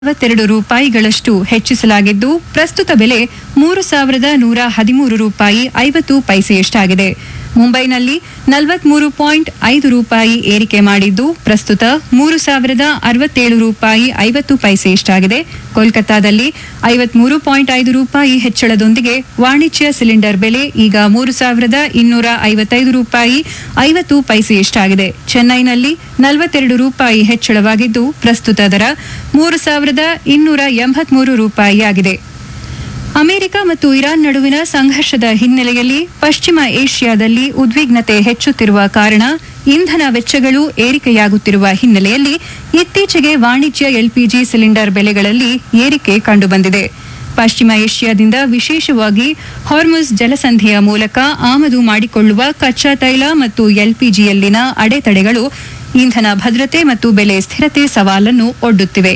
ನಲವತ್ತೆರಡು ರೂಪಾಯಿಗಳಷ್ಟು ಹೆಚ್ಚಿಸಲಾಗಿದ್ದು ಪ್ರಸ್ತುತ ಬೆಲೆ ಮೂರು ಸಾವಿರದ ನೂರ ಹದಿಮೂರು ರೂಪಾಯಿ ಐವತ್ತು ಪೈಸೆಯಷ್ಟಾಗಿದೆ ಮುಂಬೈನಲ್ಲಿ ನಲವತ್ಮೂರು ಪಾಯಿಂಟ್ ಐದು ರೂಪಾಯಿ ಏರಿಕೆ ಮಾಡಿದ್ದು ಪ್ರಸ್ತುತ ಮೂರು ಸಾವಿರದ ಅರವತ್ತೇಳು ರೂಪಾಯಿ ಐವತ್ತು ಪೈಸೆಯಷ್ಟಾಗಿದೆ ಕೋಲ್ಕತ್ತಾದಲ್ಲಿ ಐವತ್ಮೂರು ಪಾಯಿಂಟ್ ಐದು ರೂಪಾಯಿ ಹೆಚ್ಚಳದೊಂದಿಗೆ ವಾಣಿಜ್ಯ ಸಿಲಿಂಡರ್ ಬೆಲೆ ಈಗ ಮೂರು ಸಾವಿರದ ಇನ್ನೂರ ಐವತ್ತೈದು ರೂಪಾಯಿ ಐವತ್ತು ಪೈಸೆಯಷ್ಟಾಗಿದೆ ಚೆನ್ನೈನಲ್ಲಿ ನಲವತ್ತೆರಡು ರೂಪಾಯಿ ಹೆಚ್ಚಳವಾಗಿದ್ದು ಪ್ರಸ್ತುತ ದರ ಮೂರು ಸಾವಿರದ ಇನ್ನೂರ ಎಂಬತ್ಮೂರು ರೂಪಾಯಿಯಾಗಿದೆ ಅಮೆರಿಕ ಮತ್ತು ಇರಾನ್ ನಡುವಿನ ಸಂಘರ್ಷದ ಹಿನ್ನೆಲೆಯಲ್ಲಿ ಪಶ್ಚಿಮ ಏಷ್ಯಾದಲ್ಲಿ ಉದ್ವಿಗ್ನತೆ ಹೆಚ್ಚುತ್ತಿರುವ ಕಾರಣ ಇಂಧನ ವೆಚ್ಚಗಳು ಏರಿಕೆಯಾಗುತ್ತಿರುವ ಹಿನ್ನೆಲೆಯಲ್ಲಿ ಇತ್ತೀಚೆಗೆ ವಾಣಿಜ್ಯ ಎಲ್ಪಿಜಿ ಸಿಲಿಂಡರ್ ಬೆಲೆಗಳಲ್ಲಿ ಏರಿಕೆ ಕಂಡುಬಂದಿದೆ ಪಶ್ಚಿಮ ಏಷ್ಯಾದಿಂದ ವಿಶೇಷವಾಗಿ ಹಾರ್ಮುಸ್ ಜಲಸಂಧಿಯ ಮೂಲಕ ಆಮದು ಮಾಡಿಕೊಳ್ಳುವ ಕಚ್ಚಾ ತೈಲ ಮತ್ತು ಎಲ್ಪಿಜಿಯಲ್ಲಿನ ಅಡೆತಡೆಗಳು ಇಂಧನ ಭದ್ರತೆ ಮತ್ತು ಬೆಲೆ ಸ್ಥಿರತೆ ಸವಾಲನ್ನು ಒಡ್ಡುತ್ತಿವೆ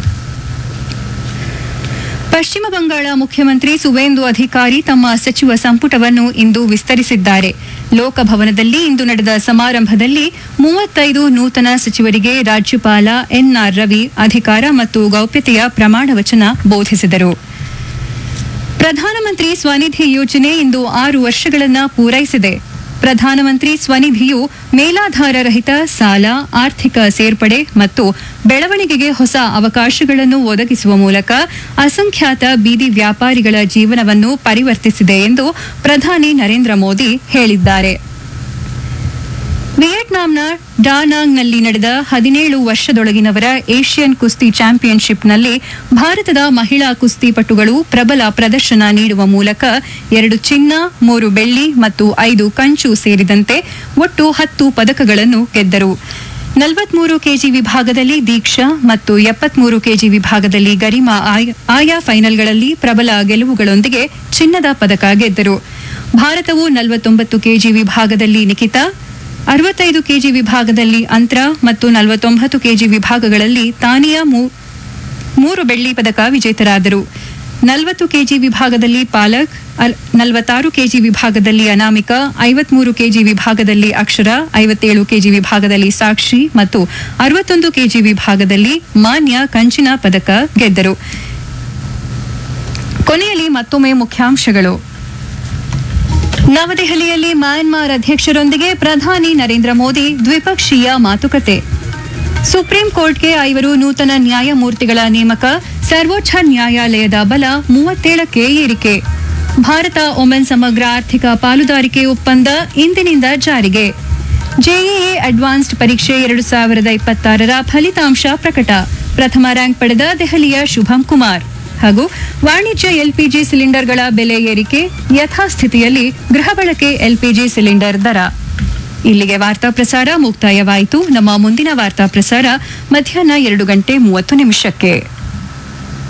ಪಶ್ಚಿಮ ಬಂಗಾಳ ಮುಖ್ಯಮಂತ್ರಿ ಸುವೇಂದು ಅಧಿಕಾರಿ ತಮ್ಮ ಸಚಿವ ಸಂಪುಟವನ್ನು ಇಂದು ವಿಸ್ತರಿಸಿದ್ದಾರೆ ಲೋಕಭವನದಲ್ಲಿ ಇಂದು ನಡೆದ ಸಮಾರಂಭದಲ್ಲಿ ಮೂವತ್ತೈದು ನೂತನ ಸಚಿವರಿಗೆ ರಾಜ್ಯಪಾಲ ಎನ್ಆರ್ ರವಿ ಅಧಿಕಾರ ಮತ್ತು ಗೌಪ್ಯತೆಯ ಪ್ರಮಾಣ ವಚನ ಬೋಧಿಸಿದರು ಪ್ರಧಾನಮಂತ್ರಿ ಸ್ವನಿಧಿ ಯೋಜನೆ ಇಂದು ಆರು ವರ್ಷಗಳನ್ನ ಪೂರೈಸಿದೆ ಪ್ರಧಾನಮಂತ್ರಿ ಸ್ವನಿಧಿಯು ಮೇಲಾಧಾರ ರಹಿತ ಸಾಲ ಆರ್ಥಿಕ ಸೇರ್ಪಡೆ ಮತ್ತು ಬೆಳವಣಿಗೆಗೆ ಹೊಸ ಅವಕಾಶಗಳನ್ನು ಒದಗಿಸುವ ಮೂಲಕ ಅಸಂಖ್ಯಾತ ಬೀದಿ ವ್ಯಾಪಾರಿಗಳ ಜೀವನವನ್ನು ಪರಿವರ್ತಿಸಿದೆ ಎಂದು ಪ್ರಧಾನಿ ನರೇಂದ್ರ ಮೋದಿ ಹೇಳಿದ್ದಾರೆ ವಿಯೆಟ್ನಾಂನ ಡಾನಾಂಗ್ನಲ್ಲಿ ನಡೆದ ಹದಿನೇಳು ವರ್ಷದೊಳಗಿನವರ ಏಷ್ಯನ್ ಕುಸ್ತಿ ಚಾಂಪಿಯನ್ಶಿಪ್ನಲ್ಲಿ ಭಾರತದ ಮಹಿಳಾ ಕುಸ್ತಿಪಟುಗಳು ಪ್ರಬಲ ಪ್ರದರ್ಶನ ನೀಡುವ ಮೂಲಕ ಎರಡು ಚಿನ್ನ ಮೂರು ಬೆಳ್ಳಿ ಮತ್ತು ಐದು ಕಂಚು ಸೇರಿದಂತೆ ಒಟ್ಟು ಹತ್ತು ಪದಕಗಳನ್ನು ಗೆದ್ದರು ನಲವತ್ಮೂರು ಕೆಜಿ ವಿಭಾಗದಲ್ಲಿ ದೀಕ್ಷಾ ಮತ್ತು ಎಪ್ಪತ್ಮೂರು ಕೆಜಿ ವಿಭಾಗದಲ್ಲಿ ಗರಿಮಾ ಆಯ್- ಆಯಾ ಫೈನಲ್ಗಳಲ್ಲಿ ಪ್ರಬಲ ಗೆಲುವುಗಳೊಂದಿಗೆ ಚಿನ್ನದ ಪದಕ ಗೆದ್ದರು ಭಾರತವು ನಲವತ್ತೊಂಬತ್ತು ಕೆಜಿ ವಿಭಾಗದಲ್ಲಿ ನಿಖಿತಾ ಅರವತ್ತೈದು ಕೆಜಿ ವಿಭಾಗದಲ್ಲಿ ಅಂತ್ರ ಮತ್ತು ನಲವತ್ತೊಂಬತ್ತು ಕೆಜಿ ವಿಭಾಗಗಳಲ್ಲಿ ತಾನಿಯಾ ಮೂ- ಮೂರು ಬೆಳ್ಳಿ ಪದಕ ವಿಜೇತರಾದರು ನಲವತ್ತು ಕೆಜಿ ವಿಭಾಗದಲ್ಲಿ ಪಾಲಕ್ ಅಲ್- ನಲವತ್ತಾರು ಕೆಜಿ ವಿಭಾಗದಲ್ಲಿ ಅನಾಮಿಕಾ ಐವತ್ಮೂರು ಕೆಜಿ ವಿಭಾಗದಲ್ಲಿ ಅಕ್ಷರ ಐವತ್ತೇಳು ಕೆಜಿ ವಿಭಾಗದಲ್ಲಿ ಸಾಕ್ಷಿ ಮತ್ತು ಅರವತ್ತೊಂದು ಕೆಜಿ ವಿಭಾಗದಲ್ಲಿ ಮಾನ್ಯ ಕಂಚಿನ ಪದಕ ಗೆದ್ದರು ಕೊನೆಯಲ್ಲಿ ಮತ್ತೊಮ್ಮೆ ಮುಖ್ಯಾಂಶಗಳು ನವದೆಹಲಿಯಲ್ಲಿ ಮ್ಯಾನ್ಮಾರ್ ಅಧ್ಯಕ್ಷರೊಂದಿಗೆ ಪ್ರಧಾನಿ ನರೇಂದ್ರ ಮೋದಿ ದ್ವಿಪಕ್ಷೀಯ ಮಾತುಕತೆ ಸುಪ್ರೀಂ ಕೋರ್ಟ್ಗೆ ಐವರು ನೂತನ ನ್ಯಾಯಮೂರ್ತಿಗಳ ನೇಮಕ ಸರ್ವೋಚ್ಚ ನ್ಯಾಯಾಲಯದ ಬಲ ಮೂವತ್ತೇಳಕ್ಕೆ ಏರಿಕೆ ಭಾರತ ಒಮನ್ ಸಮಗ್ರ ಆರ್ಥಿಕ ಪಾಲುದಾರಿಕೆ ಒಪ್ಪಂದ ಇಂದಿನಿಂದ ಜಾರಿಗೆ ಜೆಇಇ ಅಡ್ವಾನ್ಸ್ಡ್ ಪರೀಕ್ಷೆ ಎರಡು ಸಾವಿರದ ಇಪ್ಪತ್ತಾರರ ಫಲಿತಾಂಶ ಪ್ರಕಟ ಪ್ರಥಮ ರ್ಯಾಂಕ್ ಪಡೆದ ದೆಹಲಿಯ ಶುಭಂ ಕುಮಾರ್ ಹಾಗೂ ವಾಣಿಜ್ಯ ಎಲ್ಪಿಜಿ ಸಿಲಿಂಡರ್ಗಳ ಬೆಲೆ ಏರಿಕೆ ಯಥಾಸ್ಥಿತಿಯಲ್ಲಿ ಗೃಹ ಬಳಕೆ ಎಲ್ಪಿಜಿ ಸಿಲಿಂಡರ್ ದರ ಇಲ್ಲಿಗೆ ವಾರ್ತಾ ಪ್ರಸಾರ ಮುಕ್ತಾಯವಾಯಿತು ನಮ್ಮ ಮುಂದಿನ ವಾರ್ತಾ ಪ್ರಸಾರ ಮಧ್ಯಾಹ್ನ ಎರಡು ಗಂಟೆ ಮೂವತ್ತು ನಿಮಿಷಕ್ಕೆ